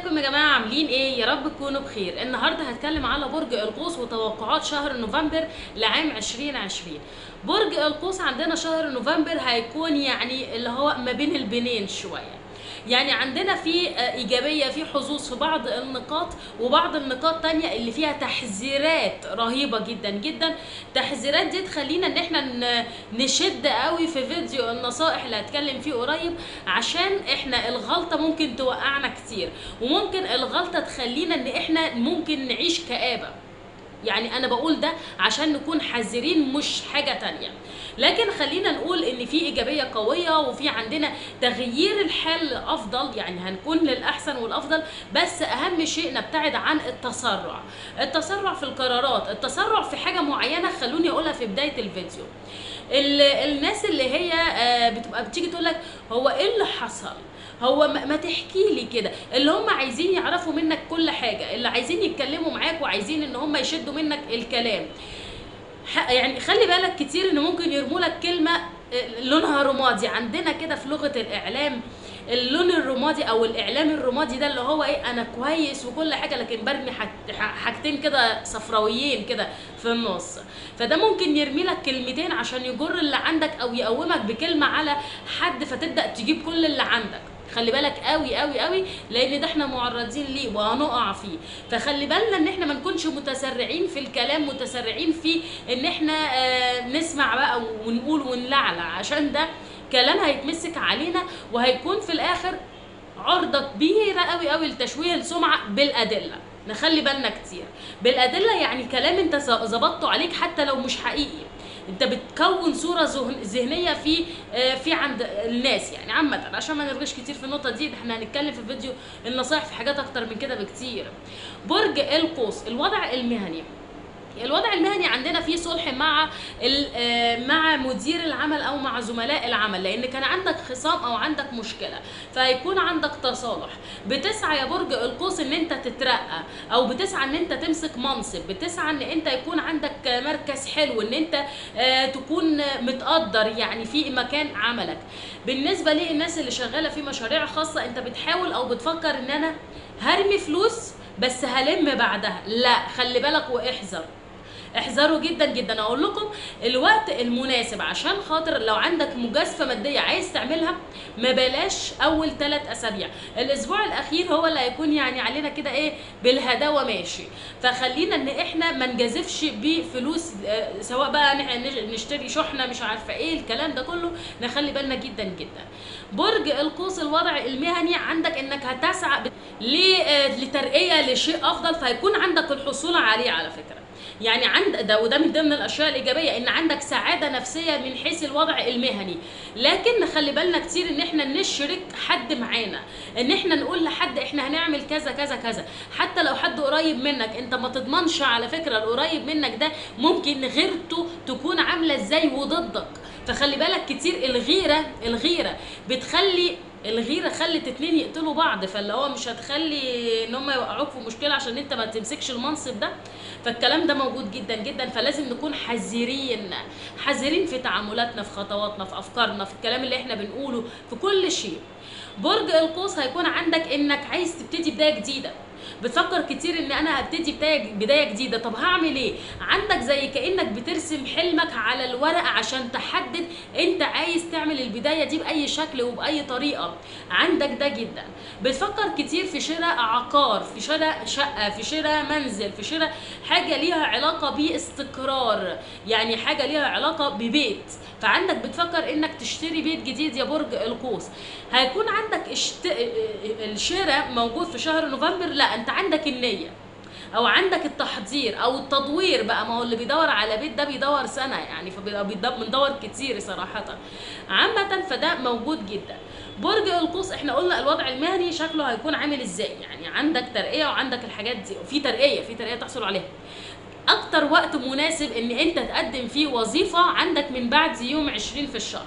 ازيكم يا جماعه عاملين ايه يا رب تكونوا بخير النهارده هتكلم على برج القوس وتوقعات شهر نوفمبر لعام 2020 برج القوس عندنا شهر نوفمبر هيكون يعني اللي هو ما بين البنين شويه يعني عندنا في آه، ايجابيه في حظوظ في بعض النقاط وبعض النقاط تانية اللي فيها تحذيرات رهيبه جدا جدا تحذيرات دي تخلينا ان احنا ن- نشد قوي في فيديو النصائح اللي هتكلم فيه قريب عشان احنا الغلطه ممكن توقعنا كتير وممكن الغلطه تخلينا ان احنا ممكن نعيش كآبه يعني انا بقول ده عشان نكون حذرين مش حاجه تانية لكن خلينا نقول ان في ايجابيه قويه وفي عندنا تغيير الحال افضل يعني هنكون للاحسن والافضل بس اهم شيء نبتعد عن التسرع التسرع في القرارات التسرع في حاجه معينه خلوني اقولها في بدايه الفيديو ال- الناس اللي هي آه، بتبقى بتيجي تقول لك هو ايه اللي حصل هو ما ما تحكي لي كده اللي هم عايزين يعرفوا منك كل حاجه اللي عايزين يتكلموا معاك وعايزين ان هم يشدوا منك الكلام ح- يعني خلي بالك كتير ان ممكن يرموا لك كلمه آه، لونها رمادي عندنا كده في لغه الاعلام اللون الرمادي او الاعلام الرمادي ده اللي هو ايه انا كويس وكل حاجه لكن برمي حاج- ح- حاجتين كده صفراويين كده في النص فده ممكن يرمي لك كلمتين عشان يجر اللي عندك او يقومك بكلمه على حد فتبدا تجيب كل اللي عندك خلي بالك قوي قوي قوي لان ده احنا معرضين ليه وهنقع فيه فخلي بالنا ان احنا ما نكونش متسرعين في الكلام متسرعين في ان احنا آه نسمع بقى ونقول ونلعلع عشان ده كلام هيتمسك علينا وهيكون في الاخر عرضه كبيره قوي قوي لتشويه السمعه بالادله نخلي بالنا كتير بالادله يعني كلام انت ظبطته عليك حتى لو مش حقيقي انت بتكون صوره ذهن- ذهنيه في آه، في عند الناس يعني عامه عشان ما نرغيش كتير في النقطه دي ده احنا هنتكلم في فيديو النصائح في حاجات اكتر من كده بكتير برج القوس الوضع المهني الوضع المهني عندنا فيه صلح مع ال- آه، مع مدير العمل او مع زملاء العمل لان كان عندك خصام او عندك مشكله فهيكون عندك تصالح بتسعى يا برج القوس ان انت تترقى او بتسعى ان انت تمسك منصب بتسعى ان انت يكون عندك مركز حلو ان انت آه، تكون متقدر يعني في مكان عملك بالنسبه للناس اللي شغاله في مشاريع خاصه انت بتحاول او بتفكر ان انا هرمي فلوس بس هلم بعدها لا خلي بالك واحذر احذروا جدا جدا اقول لكم الوقت المناسب عشان خاطر لو عندك مجازفه ماديه عايز تعملها ما بلاش اول ثلاث اسابيع الاسبوع الاخير هو اللي هيكون يعني علينا كده ايه بالهداوه ماشي فخلينا ان احنا ما نجازفش بفلوس آه، سواء بقى نح- نش- نشتري شحنه مش عارفه ايه الكلام ده كله نخلي بالنا جدا جدا برج القوس الوضع المهني عندك انك هتسعى ب- ل- آه، لترقيه لشيء افضل فهيكون عندك الحصول عليه على فكره يعني عند ده وده من ضمن الاشياء الايجابيه ان عندك سعاده نفسيه من حيث الوضع المهني لكن نخلي بالنا كتير ان احنا نشرك حد معانا ان احنا نقول لحد احنا هنعمل كذا كذا كذا حتى لو حد قريب منك انت ما تضمنش على فكره القريب منك ده ممكن غيرته تكون عامله ازاي وضدك فخلي بالك كتير الغيره الغيره بتخلي الغيره خلت اتنين يقتلوا بعض فاللي هو مش هتخلي ان هم يوقعوك في مشكله عشان انت ما تمسكش المنصب ده فالكلام ده موجود جدا جدا فلازم نكون حذرين حذرين في تعاملاتنا في خطواتنا في افكارنا في الكلام اللي احنا بنقوله في كل شيء برج القوس هيكون عندك انك عايز تبتدي بدايه جديده بتفكر كتير ان انا هبتدي بدايه بدايه جديده طب هعمل ايه عندك زي كانك بترسم حلمك على الورق عشان تحدد انت عايز تعمل البدايه دي باي شكل وباي طريقه عندك ده جدا بتفكر كتير في شراء عقار في شراء شقه في شراء منزل في شراء حاجه ليها علاقه باستقرار يعني حاجه ليها علاقه ببيت فعندك بتفكر انك تشتري بيت جديد يا برج القوس هيكون عندك اشت... الشراء موجود في شهر نوفمبر لا انت عندك النيه او عندك التحضير او التدوير بقى ما هو اللي بيدور على بيت ده بيدور سنه يعني فبيبقى بيدور- بندور كتير صراحه عامه فده موجود جدا برج القوس احنا قلنا الوضع المهني شكله هيكون عامل ازاي يعني عندك ترقيه وعندك الحاجات دي وفي ترقيه في ترقيه تحصل عليها اكتر وقت مناسب ان انت تقدم فيه وظيفه عندك من بعد يوم 20 في الشهر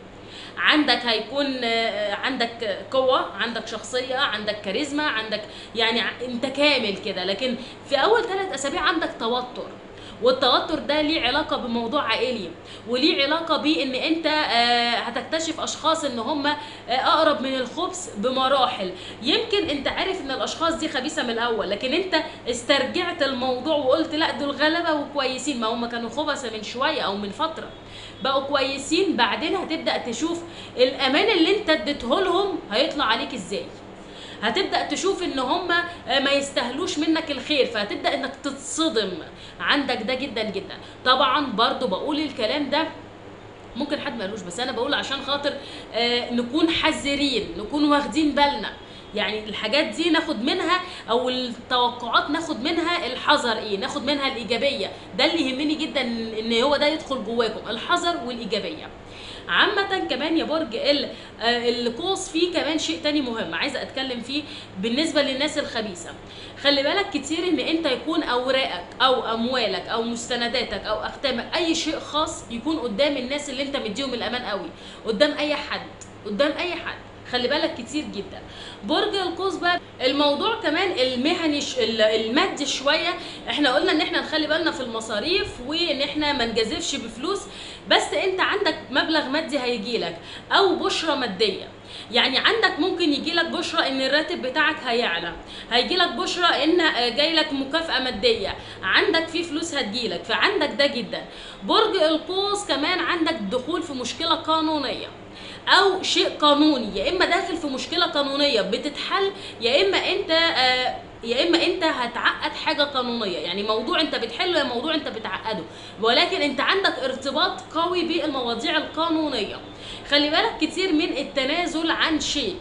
عندك هيكون آه، عندك قوة عندك شخصية عندك كاريزما عندك يعني ع- انت كامل كده لكن في اول ثلاث اسابيع عندك توتر والتوتر ده ليه علاقه بموضوع عائلي وليه علاقه بان انت آه، هتكتشف اشخاص ان هم آه، اقرب من الخبث بمراحل يمكن انت عارف ان الاشخاص دي خبيثه من الاول لكن انت استرجعت الموضوع وقلت لا دول غلبه وكويسين ما هم كانوا خبثه من شويه او من فتره بقوا كويسين بعدين هتبدا تشوف الامان اللي انت اديته لهم هيطلع عليك ازاي هتبدا تشوف ان هم ما يستاهلوش منك الخير فهتبدا انك تتصدم عندك ده جدا جدا طبعا برضو بقول الكلام ده ممكن حد ما قالوش بس انا بقول عشان خاطر آه نكون حذرين نكون واخدين بالنا يعني الحاجات دي ناخد منها او التوقعات ناخد منها الحذر ايه ناخد منها الايجابيه ده اللي يهمني جدا ان هو ده يدخل جواكم الحذر والايجابيه عامة كمان يا برج ال- آه، القوس فيه كمان شيء تاني مهم عايزة اتكلم فيه بالنسبة للناس الخبيثة خلي بالك كتير ان انت يكون اوراقك او اموالك او مستنداتك او اختامك اي شيء خاص يكون قدام الناس اللي انت مديهم الامان قوي قدام اي حد قدام اي حد خلي بالك كتير جدا برج القوس بقى الموضوع كمان المهني ش... ال- المادي شويه احنا قلنا ان احنا نخلي بالنا في المصاريف وان احنا ما نجازفش بفلوس بس انت عندك مبلغ مادي هيجيلك او بشره ماديه يعني عندك ممكن يجيلك بشرة ان الراتب بتاعك هيعلى هيجيلك بشرة ان آه، جايلك مكافأة مادية عندك في فلوس هتجيلك فعندك ده جدا برج القوس كمان عندك دخول في مشكلة قانونية او شيء قانوني يا اما داخل في مشكله قانونيه بتتحل يا اما انت آه، يا اما انت هتعقد حاجه قانونيه يعني موضوع انت بتحله يا موضوع انت بتعقده ولكن انت عندك ارتباط قوي بالمواضيع القانونيه خلي بالك كتير من التنازل عن شيء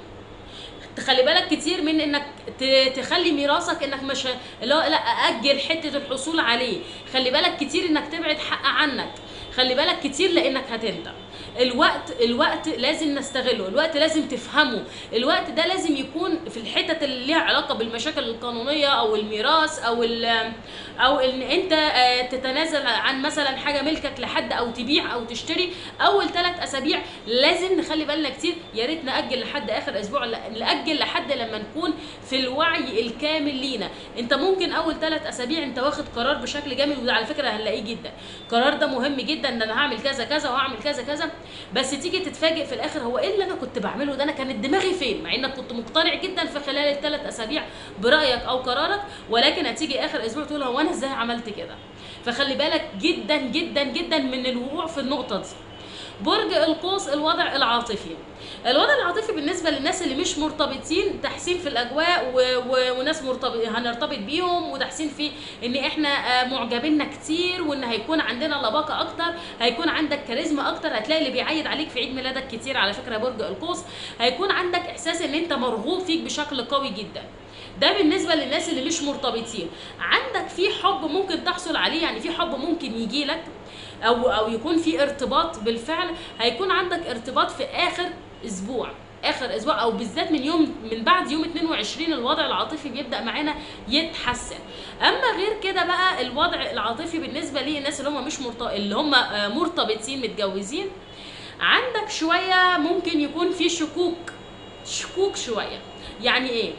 تخلي بالك كتير من انك ت- تخلي ميراثك انك مش لا لا اجل حته الحصول عليه خلي بالك كتير انك تبعد حق عنك خلي بالك كتير لانك هتندم الوقت الوقت لازم نستغله الوقت لازم تفهمه الوقت ده لازم يكون في الحتت اللي ليها علاقه بالمشاكل القانونيه او الميراث او ال- او ان انت آه، تتنازل عن مثلا حاجه ملكك لحد او تبيع او تشتري اول ثلاث اسابيع لازم نخلي بالنا كتير يا ريت ناجل لحد اخر اسبوع لا ناجل لحد لما نكون في الوعي الكامل لينا انت ممكن اول ثلاث اسابيع انت واخد قرار بشكل جامد وده على فكره هنلاقيه جدا القرار ده مهم جدا ان انا هعمل كذا كذا وهعمل كذا كذا بس تيجي تتفاجئ في الاخر هو ايه اللي انا كنت بعمله ده انا كانت دماغي فين مع انك كنت مقتنع جدا في خلال الثلاث اسابيع برايك او قرارك ولكن هتيجي اخر اسبوع تقول هو انا ازاي عملت كده فخلي بالك جدا جدا جدا من الوقوع في النقطه دي برج القوس الوضع العاطفي الوضع العاطفي بالنسبه للناس اللي مش مرتبطين تحسين في الاجواء و... و... وناس مرتبط هنرتبط بيهم وتحسين في ان احنا آه، معجبيننا كتير وان هيكون عندنا لباقه اكتر هيكون عندك كاريزما اكتر هتلاقي اللي بيعيد عليك في عيد ميلادك كتير على فكره يا برج القوس هيكون عندك احساس ان انت مرغوب فيك بشكل قوي جدا ده بالنسبه للناس اللي مش مرتبطين عندك في حب ممكن تحصل عليه يعني في حب ممكن يجي لك او او يكون في ارتباط بالفعل هيكون عندك ارتباط في اخر اسبوع اخر اسبوع او بالذات من يوم من بعد يوم 22 الوضع العاطفي بيبدا معانا يتحسن اما غير كده بقى الوضع العاطفي بالنسبه للناس اللي هم مش مرت... اللي هم آه، مرتبطين متجوزين عندك شويه ممكن يكون في شكوك شكوك شويه يعني ايه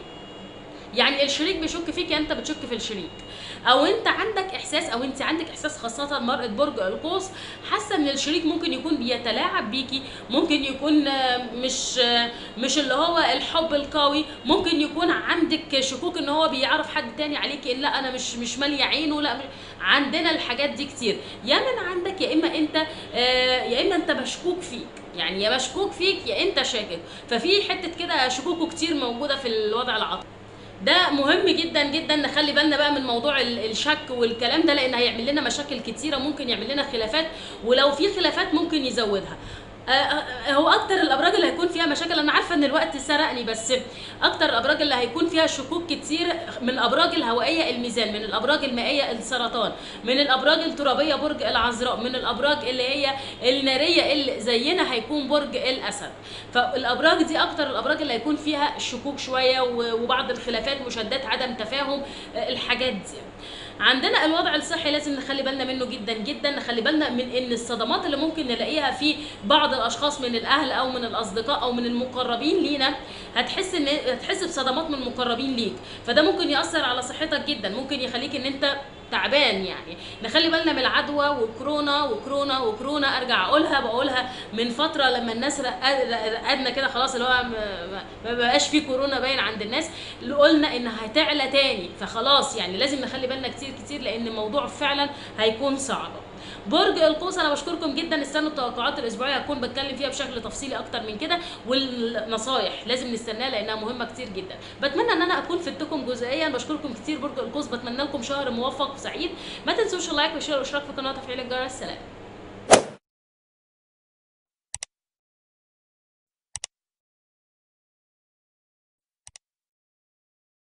يعني الشريك بيشك فيك انت بتشك في الشريك او انت عندك احساس او انت عندك احساس خاصه مرأة برج القوس حاسه ان الشريك ممكن يكون بيتلاعب بيكي ممكن يكون آه، مش آه، مش اللي هو الحب القوي ممكن يكون عندك شكوك ان هو بيعرف حد تاني عليكي إن لا انا مش مش ماليه عينه لا مش عندنا الحاجات دي كتير يا من عندك يا اما انت آه، يا اما انت مشكوك فيك يعني يا مشكوك فيك يا انت شاكك ففي حته كده شكوك كتير موجوده في الوضع العاطفي ده مهم جدا جدا نخلي بالنا بقى من موضوع ال- الشك والكلام ده لان هيعمل لنا مشاكل كتيره ممكن يعمل لنا خلافات ولو في خلافات ممكن يزودها آه، آه، هو اكتر الابراج اللي هيكون فيها مشاكل انا عارفه ان الوقت سرقني بس اكتر الابراج اللي هيكون فيها شكوك كتير من الابراج الهوائيه الميزان من الابراج المائيه السرطان من الابراج الترابيه برج العذراء من الابراج اللي هي الناريه اللي زينا هيكون برج الاسد فالابراج دي اكتر الابراج اللي هيكون فيها شكوك شويه و- وبعض الخلافات مشادات عدم تفاهم آه، الحاجات دي عندنا الوضع الصحي لازم نخلي بالنا منه جدا جدا نخلي بالنا من ان الصدمات اللي ممكن نلاقيها في بعض الاشخاص من الاهل او من الاصدقاء او من المقربين لينا هتحس ان هتحس بصدمات من المقربين ليك فده ممكن ياثر على صحتك جدا ممكن يخليك ان انت تعبان يعني نخلي بالنا من العدوى وكورونا وكورونا وكورونا ارجع اقولها بقولها من فتره لما الناس رق- رقدنا كده خلاص اللي هو ما- ما بقاش في كورونا باين عند الناس اللي قلنا انها هتعلى تاني فخلاص يعني لازم نخلي بالنا كتير كتير لان الموضوع فعلا هيكون صعب برج القوس انا بشكركم جدا استنوا التوقعات الاسبوعيه هكون بتكلم فيها بشكل تفصيلي اكتر من كده والنصايح لازم نستناها لانها مهمه كتير جدا بتمنى ان انا اكون فدتكم جزئيا بشكركم كتير برج القوس بتمنى لكم شهر موفق وسعيد ما تنسوش اللايك والشير والاشتراك في القناه وتفعيل الجرس سلام